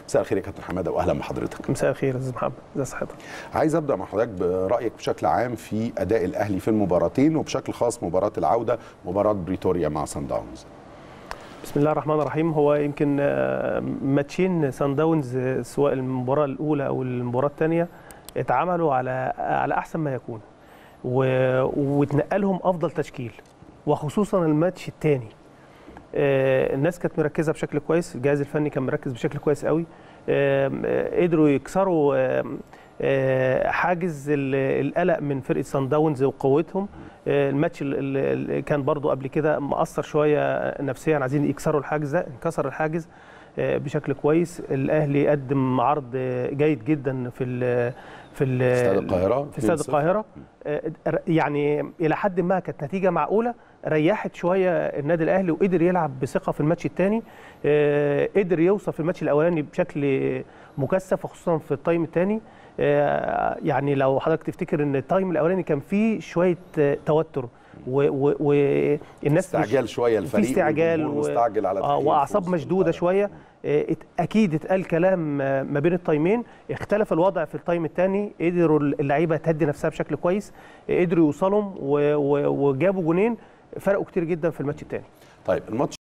مساء الخير يا كابتن حماده واهلا بحضرتك مساء الخير يا استاذ محمد ازي صحتك عايز ابدا مع حضرتك برايك بشكل عام في اداء الاهلي في المباراتين وبشكل خاص مباراه العوده مباراه بريتوريا مع سان داونز بسم الله الرحمن الرحيم هو يمكن آه، ماتشين سان داونز آه، سواء المباراه الاولى او المباراه الثانيه اتعملوا على على احسن ما يكون و- واتنقلهم افضل تشكيل وخصوصا الماتش الثاني الناس كانت مركزه بشكل كويس الجهاز الفني كان مركز بشكل كويس قوي آم، آه، قدروا يكسروا آم، آه، حاجز ال- القلق من فرقه سان داونز وقوتهم آه، الماتش اللي كان برضو قبل كده مأثر شويه نفسيا عايزين يكسروا الحاجز ده انكسر الحاجز آه، بشكل كويس الاهلي قدم عرض آه، جيد جدا في ال في ال- استاد القاهره في استاد 2-0. القاهره آه، يعني الى حد ما كانت نتيجه معقوله ريحت شويه النادي الاهلي وقدر يلعب بثقه في الماتش الثاني قدر يوصل في الماتش الاولاني بشكل مكثف وخصوصا في التايم الثاني يعني لو حضرتك تفتكر ان التايم الاولاني كان فيه شويه آه، توتر والناس استعجال شويه الفريق في استعجال والجمهور و- مستعجل على اه تحقيق واعصاب الفوز. مشدوده شويه آه، ات- اكيد اتقال كلام آه، ما بين التايمين اختلف الوضع في التايم الثاني قدروا اللعيبه تهدي نفسها بشكل كويس آه، قدروا يوصلوا و- و- وجابوا جونين فرقوا كتير جدا في الماتش الثاني طيب الماتش